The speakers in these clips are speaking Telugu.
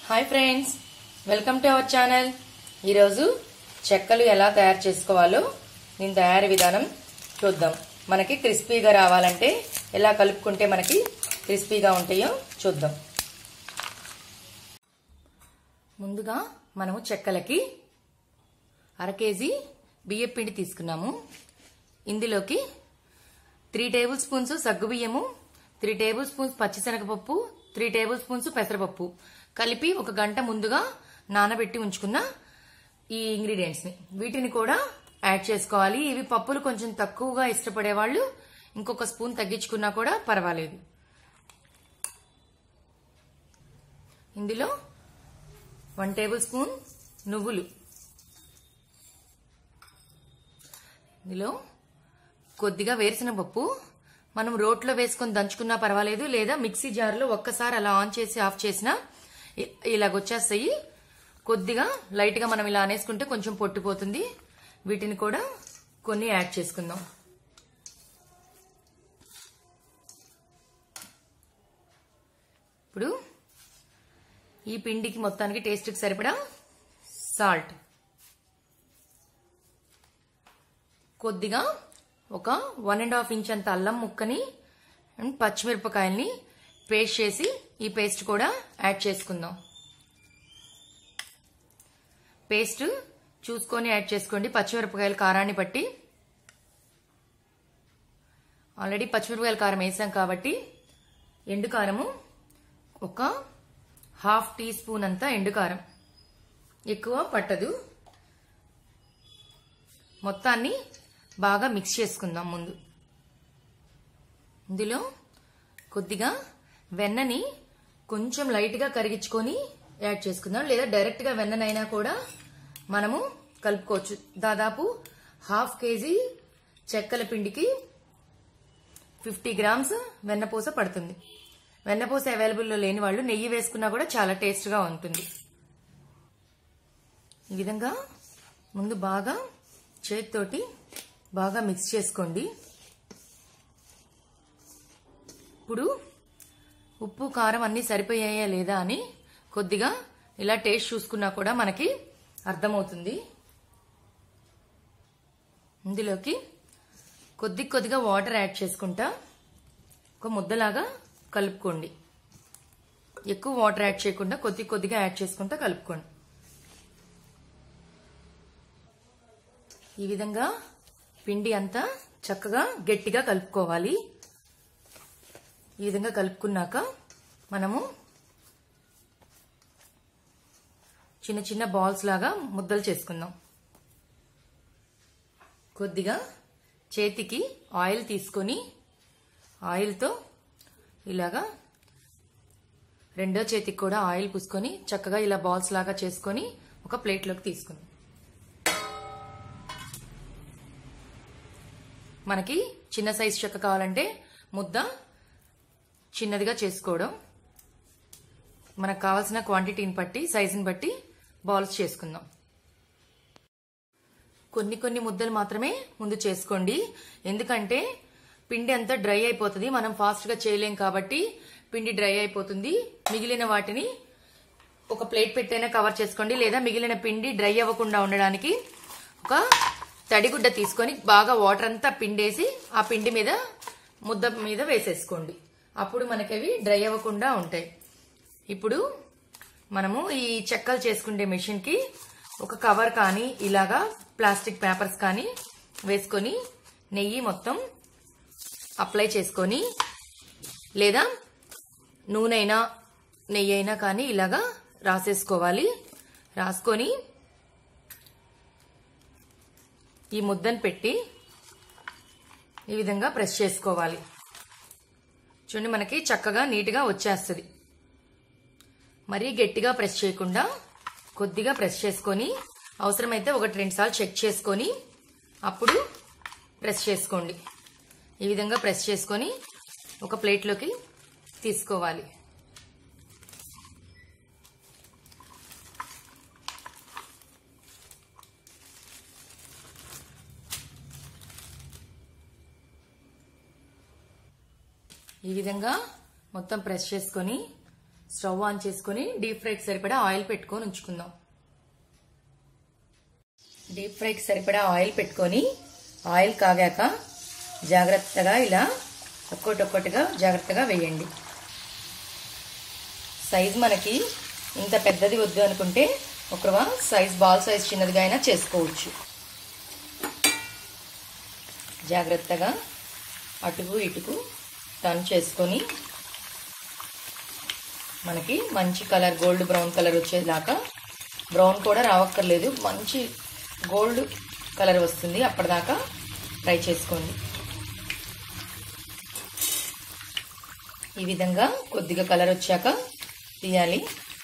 hi friends welcome to our channel ఈరోజు చెక్కలు ఎలా తయారు చేసుకోవాలో దీని తయారీ విధానం చూద్దాం మనకి క్రిస్పీగా రావాలంటే ఎలా కలుపుకుంటే మనకి క్రిస్పీగా ఉంటాయో చూద్దాం ముందుగా మనము చెక్కలకి అర కేజీ బియ్యం పిండి తీసుకున్నాము ఇందులోకి త్రీ టేబుల్ స్పూన్స్ సగ్గుబియ్యము త్రీ టేబుల్ స్పూన్స్ పచ్చిశనగపప్పు త్రీ టేబుల్ స్పూన్స్ పెసరపప్పు కలిపి ఒక గంట ముందుగా నానబెట్టి ఉంచుకున్న ఈ ఇంగ్రీడియంట్స్ ని వీటిని కూడా యాడ్ చేసుకోవాలి ఇవి పప్పులు కొంచెం తక్కువగా ఇష్టపడే వాళ్ళు ఇంకొక స్పూన్ తగ్గించుకున్నా కూడా పర్వాలేదు ఇందులో వన్ టేబుల్ స్పూన్ నువ్వులు ఇందులో కొద్దిగా వేరుశనగ పప్పు మనం రోట్లో వేసుకొని దంచుకున్నా పర్వాలేదు లేదా మిక్సీ జార్లో ఒక్కసారి అలా ఆన్ చేసి ఆఫ్ చేసినా ఇ- ఇలాగొచ్చేస్తాయి కొద్దిగా లైట్గా మనం ఇలా అనేసుకుంటే కొంచెం పొట్టిపోతుంది వీటిని కూడా కొన్ని యాడ్ చేసుకుందాం ఇప్పుడు ఈ పిండికి మొత్తానికి టేస్ట్కి సరిపడా సాల్ట్ కొద్దిగా ఒక వన్ అండ్ హాఫ్ ఇంచ్ అంత అల్లం ముక్కని అండ్ పచ్చిమిరపకాయల్ని పేస్ట్ చేసి ఈ పేస్ట్ కూడా యాడ్ చేసుకుందాం పేస్ట్ చూసుకొని యాడ్ చేసుకోండి పచ్చిమిరపకాయల కారాన్ని బట్టి ఆల్రెడీ పచ్చిమిరపకాయల కారం వేసాం కాబట్టి ఎండు కారము ఒక హాఫ్ టీ స్పూన్ అంతా ఎండు కారం ఎక్కువ పట్టదు మొత్తాన్ని బాగా మిక్స్ చేసుకుందాం ముందు ఇందులో కొద్దిగా వెన్నని కొంచెం లైట్గా కరిగించుకొని యాడ్ చేసుకుందాం లేదా డైరెక్ట్గా వెన్ననైనా కూడా మనము కలుపుకోవచ్చు దాదాపు హాఫ్ కేజీ చెక్కల పిండికి ఫిఫ్టీ గ్రామ్స్ వెన్నపూస పడుతుంది వెన్నపూస అవైలబుల్లో లేని వాళ్ళు నెయ్యి వేసుకున్నా కూడా చాలా టేస్ట్గా ఉంటుంది ఈ విధంగా ముందు బాగా చేతితోటి బాగా మిక్స్ చేసుకోండి ఇప్పుడు ఉప్పు కారం అన్నీ సరిపోయాయా లేదా అని కొద్దిగా ఇలా టేస్ట్ చూసుకున్నా కూడా మనకి అర్థమవుతుంది ఇందులోకి కొద్ది కొద్దిగా వాటర్ యాడ్ చేసుకుంటా ఒక ముద్దలాగా కలుపుకోండి ఎక్కువ వాటర్ యాడ్ చేయకుండా కొద్ది కొద్దిగా యాడ్ చేసుకుంటా కలుపుకోండి ఈ విధంగా పిండి అంతా చక్కగా గట్టిగా కలుపుకోవాలి ఈ విధంగా కలుపుకున్నాక మనము చిన్న చిన్న బాల్స్ లాగా ముద్దలు చేసుకుందాం కొద్దిగా చేతికి ఆయిల్ తీసుకొని ఆయిల్తో ఇలాగా రెండో చేతికి కూడా ఆయిల్ పూసుకొని చక్కగా ఇలా బాల్స్ లాగా చేసుకొని ఒక ప్లేట్లోకి తీసుకుందాం మనకి చిన్న సైజు చెక్క కావాలంటే ముద్ద చిన్నదిగా చేసుకోవడం మనకు కావాల్సిన క్వాంటిటీని బట్టి సైజుని బట్టి బాల్స్ చేసుకుందాం కొన్ని కొన్ని ముద్దలు మాత్రమే ముందు చేసుకోండి ఎందుకంటే పిండి అంతా డ్రై అయిపోతుంది మనం ఫాస్ట్ గా చేయలేం కాబట్టి పిండి డ్రై అయిపోతుంది మిగిలిన వాటిని ఒక ప్లేట్ పెట్టైనా కవర్ చేసుకోండి లేదా మిగిలిన పిండి డ్రై అవ్వకుండా ఉండడానికి ఒక తడిగుడ్డ తీసుకొని బాగా వాటర్ అంతా పిండేసి ఆ పిండి మీద ముద్ద మీద వేసేసుకోండి అప్పుడు మనకి అవి డ్రై అవ్వకుండా ఉంటాయి ఇప్పుడు మనము ఈ చెక్కలు చేసుకునే మెషిన్ కి ఒక కవర్ కానీ ఇలాగా ప్లాస్టిక్ పేపర్స్ కానీ వేసుకొని నెయ్యి మొత్తం అప్లై చేసుకొని లేదా నూనె అయినా నెయ్యి అయినా కానీ ఇలాగా రాసేసుకోవాలి రాసుకొని ఈ ముద్దను పెట్టి ఈ విధంగా ప్రెస్ చేసుకోవాలి చూడండి మనకి చక్కగా నీట్గా వచ్చేస్తుంది మరీ గట్టిగా ప్రెస్ చేయకుండా కొద్దిగా ప్రెస్ చేసుకొని అవసరమైతే ఒకటి రెండు సార్లు చెక్ చేసుకొని అప్పుడు ప్రెస్ చేసుకోండి ఈ విధంగా ప్రెస్ చేసుకొని ఒక ప్లేట్లోకి తీసుకోవాలి ఈ విధంగా మొత్తం ప్రెస్ చేసుకొని స్టవ్ ఆన్ చేసుకుని డీప్ ఫ్రైకి సరిపడా ఆయిల్ పెట్టుకొని ఉంచుకుందాం డీప్ ఫ్రైకి సరిపడా ఆయిల్ పెట్టుకొని ఆయిల్ కాగాక జాగ్రత్తగా ఇలా ఒక్కొక్కటిగా జాగ్రత్తగా వేయండి సైజ్ మనకి ఇంత పెద్దది వద్దు అనుకుంటే ఒక సైజ్ బాల్ సైజ్ చిన్నదిగా అయినా చేసుకోవచ్చు జాగ్రత్తగా అటుకు ఇటుకు టర్న్ చేసుకొని మనకి మంచి కలర్ గోల్డ్ బ్రౌన్ కలర్ వచ్చేదాకా బ్రౌన్ కూడా రావక్కర్లేదు మంచి గోల్డ్ కలర్ వస్తుంది అప్పటిదాకా ఫ్రై చేసుకోండి ఈ విధంగా కొద్దిగా కలర్ వచ్చాక తీయాలి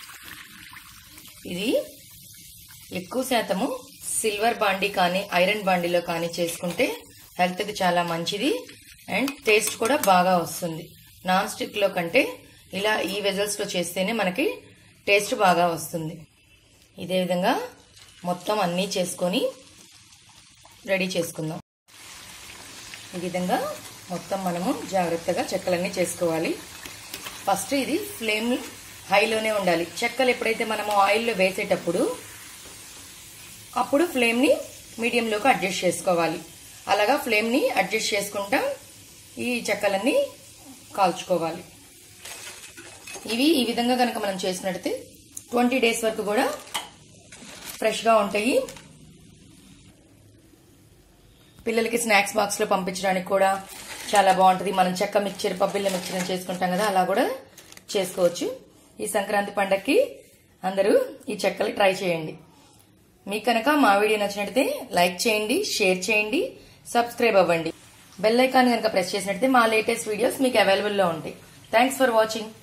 ఇది ఎక్కువ శాతము సిల్వర్ బాండీ కానీ ఐరన్ బాండీలో కానీ చేసుకుంటే హెల్త్కి చాలా మంచిది అండ్ టేస్ట్ కూడా బాగా వస్తుంది నాన్ స్టిక్లో కంటే ఇలా ఈ వెజల్స్లో చేస్తేనే మనకి టేస్ట్ బాగా వస్తుంది ఇదే విధంగా మొత్తం అన్నీ చేసుకొని రెడీ చేసుకుందాం ఈ విధంగా మొత్తం మనము జాగ్రత్తగా చెక్కలన్నీ చేసుకోవాలి ఫస్ట్ ఇది ఫ్లేమ్ హైలోనే ఉండాలి చెక్కలు ఎప్పుడైతే మనము ఆయిల్లో వేసేటప్పుడు అప్పుడు ఫ్లేమ్ని మీడియంలోకి అడ్జస్ట్ చేసుకోవాలి అలాగా ఫ్లేమ్ని అడ్జస్ట్ చేసుకుంటా ఈ చెక్కలన్నీ కాల్చుకోవాలి ఇవి ఈ విధంగా కనుక మనం చేసినట్టయితే ట్వంటీ డేస్ వరకు కూడా ఫ్రెష్గా ఉంటాయి పిల్లలకి స్నాక్స్ బాక్స్లో పంపించడానికి కూడా చాలా బాగుంటుంది మనం చెక్క మిక్చర్ పబ్బిళ్ళ మిక్చర్ చేసుకుంటాం కదా అలా కూడా చేసుకోవచ్చు ఈ సంక్రాంతి పండగకి అందరూ ఈ చెక్కలు ట్రై చేయండి మీకు కనుక మా వీడియో నచ్చినట్టయితే లైక్ చేయండి షేర్ చేయండి సబ్స్క్రైబ్ అవ్వండి బెల్ ఐకాన్ కనుక ప్రెస్ చేసినట్టయితే మా లేటెస్ట్ వీడియోస్ మీకు అవైలబుల్లో ఉంటాయి థ్యాంక్స్ ఫర్ వాచింగ్